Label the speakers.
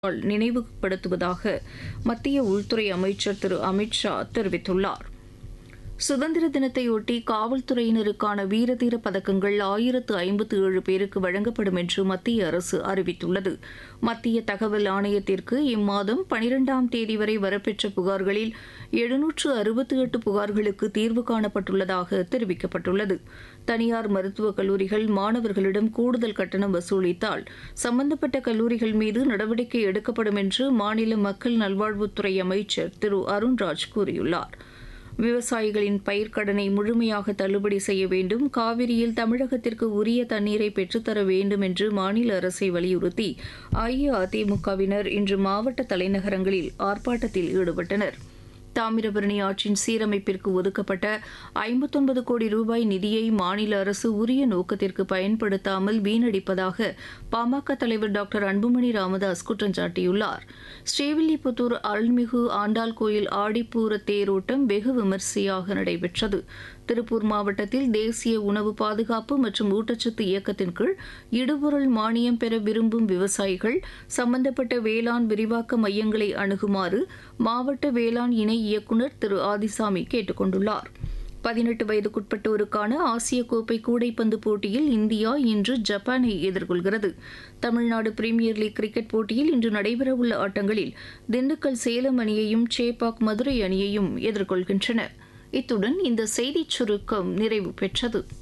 Speaker 1: நினைவுபடுத்துவதாக மத்திய உள்துறை அமைச்சர் திரு அமித் ஷா தெரிவித்துள்ளார் சுதந்திர தினத்தையொட்டி காவல்துறையினருக்கான வீரதீர பதக்கங்கள் ஆயிரத்து ஐம்பத்து ஏழு பேருக்கு வழங்கப்படும் என்று மத்திய அரசு அறிவித்துள்ளது மத்திய தகவல் ஆணையத்திற்கு இம்மாதம் பனிரெண்டாம் தேதி வரை வரப்பெற்ற புகார்களில் எழுநூற்று அறுபத்தி எட்டு புகார்களுக்கு தீர்வு காணப்பட்டுள்ளதாக தெரிவிக்கப்பட்டுள்ளது தனியார் மருத்துவக் கல்லூரிகள் மாணவர்களிடம் கூடுதல் கட்டணம் வசூலித்தால் சம்பந்தப்பட்ட கல்லூரிகள் மீது நடவடிக்கை எடுக்கப்படும் என்று மாநில மக்கள் நல்வாழ்வுத்துறை அமைச்சர் திரு அருண்ராஜ் கூறியுள்ளார் விவசாயிகளின் பயிர்க்கடனை முழுமையாக தள்ளுபடி செய்ய வேண்டும் காவிரியில் தமிழகத்திற்கு உரிய தண்ணீரை பெற்றுத்தர வேண்டும் என்று மாநில அரசை வலியுறுத்தி அஇஅதிமுகவினர் இன்று மாவட்ட தலைநகரங்களில் ஆர்ப்பாட்டத்தில் ஈடுபட்டனர் தாமிரபரணி ஆற்றின் சீரமைப்பிற்கு ஒதுக்கப்பட்ட ஐம்பத்தொன்பது கோடி ரூபாய் நிதியை மாநில அரசு உரிய நோக்கத்திற்கு பயன்படுத்தாமல் வீணடிப்பதாக பாமக தலைவர் டாக்டர் அன்புமணி ராமதாஸ் குற்றம் சாட்டியுள்ளார் ஸ்ரீவில்லிபுத்தூர் அருள்மிகு ஆண்டாள் கோயில் ஆடிப்பூர தேரோட்டம் வெகு விமரிசையாக நடைபெற்றது திருப்பூர் மாவட்டத்தில் தேசிய உணவு பாதுகாப்பு மற்றும் ஊட்டச்சத்து இயக்கத்தின் கீழ் இடுபொருள் மானியம் பெற விரும்பும் விவசாயிகள் சம்பந்தப்பட்ட வேளாண் விரிவாக்க மையங்களை அணுகுமாறு மாவட்ட வேளாண் இணை இயக்குநர் திரு ஆதிசாமி கேட்டுக் கொண்டுள்ளார் பதினெட்டு வயதுக்குட்பட்டோருக்கான ஆசிய கோப்பை கூடைப்பந்து போட்டியில் இந்தியா இன்று ஜப்பானை எதிர்கொள்கிறது தமிழ்நாடு பிரீமியர் லீக் கிரிக்கெட் போட்டியில் இன்று நடைபெறவுள்ள ஆட்டங்களில் திண்டுக்கல் சேலம் அணியையும் சேப்பாக் மதுரை அணியையும் எதிர்கொள்கின்றன இத்துடன் இந்த செய்திச் சுருக்கம் நிறைவு பெற்றது